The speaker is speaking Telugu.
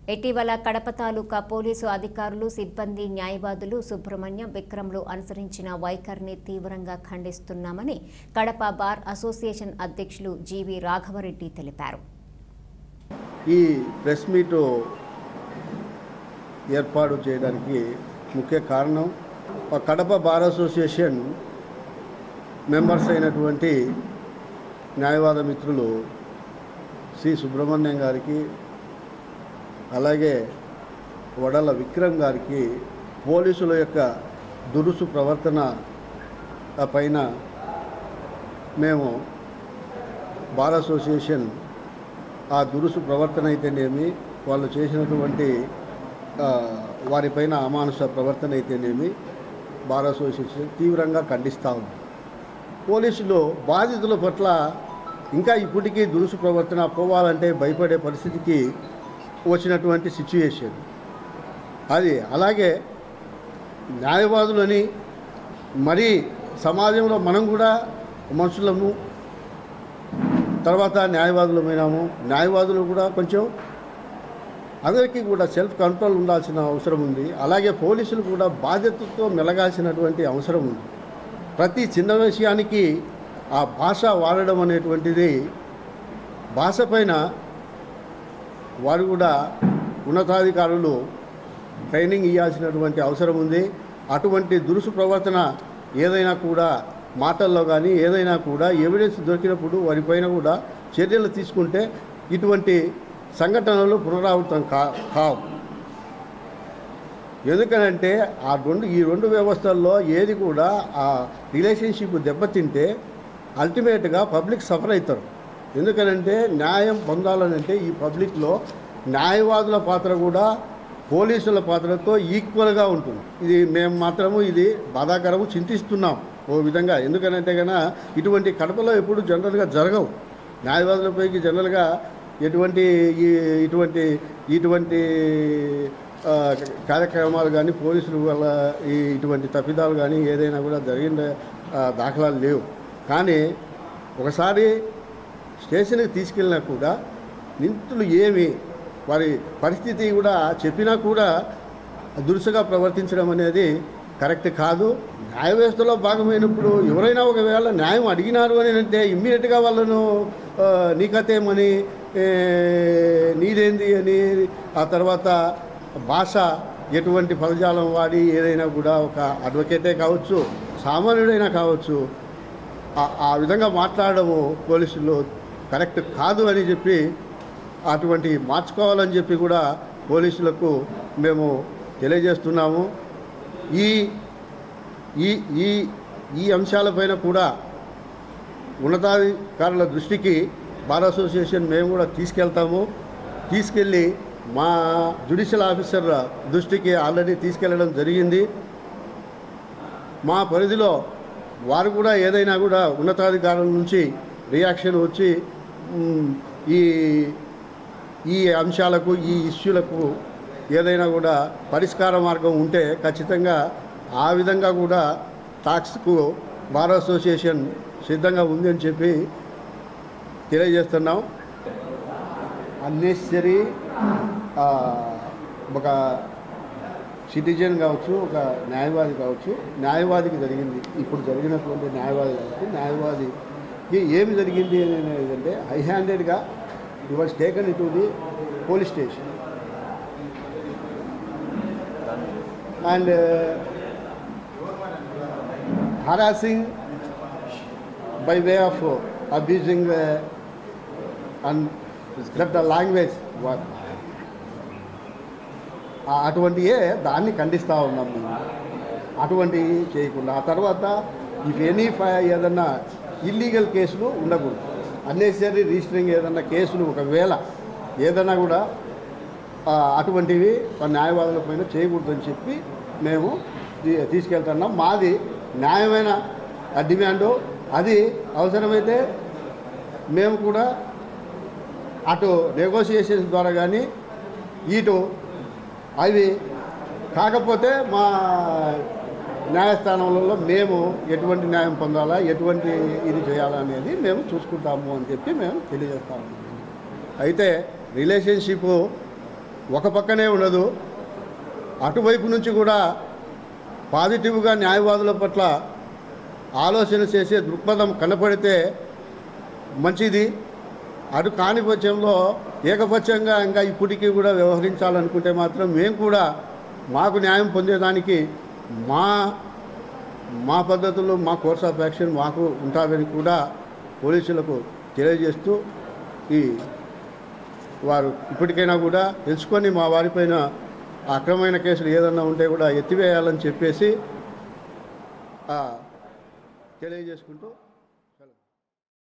ఇటీవల కడప తాలూకా పోలీసు అధికారులు సిబ్బంది న్యాయవాదులు సుబ్రహ్మణ్యం విక్రమ్లు అనుసరించిన వైఖరిని తీవ్రంగా ఖండిస్తున్నామని కడప బార్ అసోసియేషన్ అధ్యక్షులు జీవి రాఘవరెడ్డి తెలిపారు ఈ ప్రెస్ మీట్ ఏర్పాటు చేయడానికి ముఖ్య కారణం ఆ కడప బార్ అసోసియేషన్ మెంబర్స్ అయినటువంటి న్యాయవాద మిత్రులు సి సుబ్రహ్మణ్యం గారికి అలాగే వడల విక్రమ్ గారికి పోలీసుల యొక్క దురుసు ప్రవర్తన పైన మేము బార్ అసోసియేషన్ ఆ దురుసు ప్రవర్తన అయితేనేమి వాళ్ళు చేసినటువంటి ఆ, వారిపైన అమానుష ప్రవర్తన అయితేనేమి బార్ అసోసియేషన్ తీవ్రంగా ఖండిస్తూ ఉంది పోలీసులు బాధితుల పట్ల ఇంకా ఇప్పటికీ దురుసు ప్రవర్తన పోవాలంటే భయపడే పరిస్థితికి వచ్చినటువంటి సిచ్యుయేషన్ అది అలాగే న్యాయవాదులని మరి సమాజంలో మనం కూడా మనుషులము తర్వాత న్యాయవాదులమైనాము న్యాయవాదులు కూడా కొంచెం అందరికీ కూడా సెల్ఫ్ కంట్రోల్ ఉండాల్సిన అవసరం ఉంది అలాగే పోలీసులు కూడా బాధ్యతతో మెలగాల్సినటువంటి అవసరం ఉంది ప్రతి చిన్న విషయానికి ఆ భాష వాడడం అనేటువంటిది భాష పైన వారు కూడా ఉన్నతాధికారులు ట్రైనింగ్ ఇవ్వాల్సినటువంటి అవసరం ఉంది అటువంటి దురుసు ప్రవర్తన ఏదైనా కూడా మాటల్లో కానీ ఏదైనా కూడా ఎవిడెన్స్ దొరికినప్పుడు వారిపైన కూడా చర్యలు తీసుకుంటే ఇటువంటి సంఘటనలు పునరావృతం కా కావు ఎందుకనంటే ఆ రెండు ఈ రెండు వ్యవస్థల్లో ఏది కూడా ఆ రిలేషన్షిప్ దెబ్బతింటే అల్టిమేట్గా పబ్లిక్ సఫర్ అవుతారు ఎందుకనంటే న్యాయం పొందాలనంటే ఈ పబ్లిక్లో న్యాయవాదుల పాత్ర కూడా పోలీసుల పాత్రతో ఈక్వల్గా ఉంటుంది ఇది మేము మాత్రము ఇది బాధాకరము చింతిస్తున్నాం ఓ విధంగా ఎందుకనంటే కనుక ఇటువంటి కడపలో ఎప్పుడు జనరల్గా జరగవు న్యాయవాదులపైకి జనరల్గా ఎటువంటి ఈ ఇటువంటి ఇటువంటి ఆ, కార్యక్రమాలు కానీ పోలీసులు వల్ల ఈ ఇటువంటి తప్పిదాలు కానీ ఏదైనా కూడా జరిగిన ఆ, దాఖలాలు లేవు కానీ ఒకసారి స్టేషన్కి తీసుకెళ్ళినా కూడా నిందితులు ఏమి వారి పరిస్థితి కూడా చెప్పినా కూడా దురుసుగా ప్రవర్తించడం అనేది కరెక్ట్ కాదు న్యాయ వ్యవస్థలో భాగమైనప్పుడు ఎవరైనా ఒకవేళ న్యాయం అడిగినారు అని అంటే ఇమ్మీడియట్గా వాళ్ళను ఆ, నీ కథేమని ఏ, నీదేంది అని ఆ తర్వాత భాష ఎటువంటి పదజాలం వాడి ఏదైనా కూడా ఒక అడ్వకేటే కావచ్చు సామాన్యుడైనా కావచ్చు ఆ- ఆ విధంగా మాట్లాడము పోలీసులు కరెక్ట్ కాదు అని చెప్పి అటువంటి మార్చుకోవాలని చెప్పి కూడా పోలీసులకు మేము తెలియజేస్తున్నాము ఈ ఈ ఈ ఈ అంశాలపైన కూడా ఉన్నతాధికారుల దృష్టికి బార్ అసోసియేషన్ మేము కూడా తీసుకెళ్తాము తీసుకెళ్ళి మా జ్యుడిషియల్ ఆఫీసర్ దృష్టికి ఆల్రెడీ తీసుకెళ్ళడం జరిగింది మా పరిధిలో వారు కూడా ఏదైనా కూడా ఉన్నతాధికారుల నుంచి రియాక్షన్ వచ్చి మ్, ఈ ఈ అంశాలకు ఈ ఇష్యూలకు ఏదైనా కూడా పరిష్కార మార్గం ఉంటే ఖచ్చితంగా ఆ విధంగా కూడా టాక్స్కు బార్ అసోసియేషన్ సిద్ధంగా ఉంది అని చెప్పి తెలియజేస్తున్నాం అన్నెసరీ ఒక సిటిజన్ కావచ్చు ఒక న్యాయవాది కావచ్చు న్యాయవాదికి జరిగింది ఇప్పుడు జరిగినటువంటి న్యాయవాది కావచ్చు న్యాయవాదికి ఏమి జరిగింది అనేది అంటే హై హ్యాండెడ్గా ఈ was taken into the police station and harassing by way of uh, abusing uh, and that the language what ఆ- అటువంటియే దాన్ని ఖండిస్తూ ఉన్నాం మేము అటువంటివి చేయకుండా ఆ తర్వాత ఇఫ్ ఎనీ ఏదన్నా ఇల్లీగల్ కేసులు ఉండకూడదు అన్నెసరీ రిజిస్టరింగ్ ఏదన్నా కేసులు ఒకవేళ ఏదైనా కూడా ఆ, అటువంటివి ఆ న్యాయవాదుల పైన చేయకూడదని చెప్పి మేము తీ- తీసుకెళ్తున్నాం మాది న్యాయమైన ఆ డిమాండు అది అవసరమైతే మేము కూడా అటు నెగోషియేషన్స్ ద్వారా కానీ ఇటు అవి కాకపోతే మా న్యాయస్థానంలో మేము ఎటువంటి న్యాయం పొందాలా ఎటువంటి ఇది చేయాలా అనేది మేము చూసుకుంటాము అని చెప్పి మేము తెలియజేస్తాము అయితే రిలేషన్షిప్ ఒక పక్కనే ఉండదు అటువైపు నుంచి కూడా పాజిటివ్గా న్యాయవాదుల పట్ల ఆలోచన చేసే దృక్పథం కనపడితే మంచిది అటు కాని పక్షంలో ఏకపక్షంగా ఇంకా ఇప్పటికీ కూడా వ్యవహరించాలనుకుంటే మాత్రం మేము కూడా మాకు న్యాయం పొందేదానికి మా మా పద్ధతులు మా కోర్స్ ఆఫ్ యాక్షన్ మాకు ఉంటుందని కూడా పోలీసులకు తెలియజేస్తూ ఈ వారు ఇప్పటికైనా కూడా తెలుసుకొని మా వారిపైన అక్రమమైన కేసులు ఏదన్నా ఉంటే కూడా ఎత్తివేయాలని చెప్పేసి ఆ, తెలియజేసుకుంటూ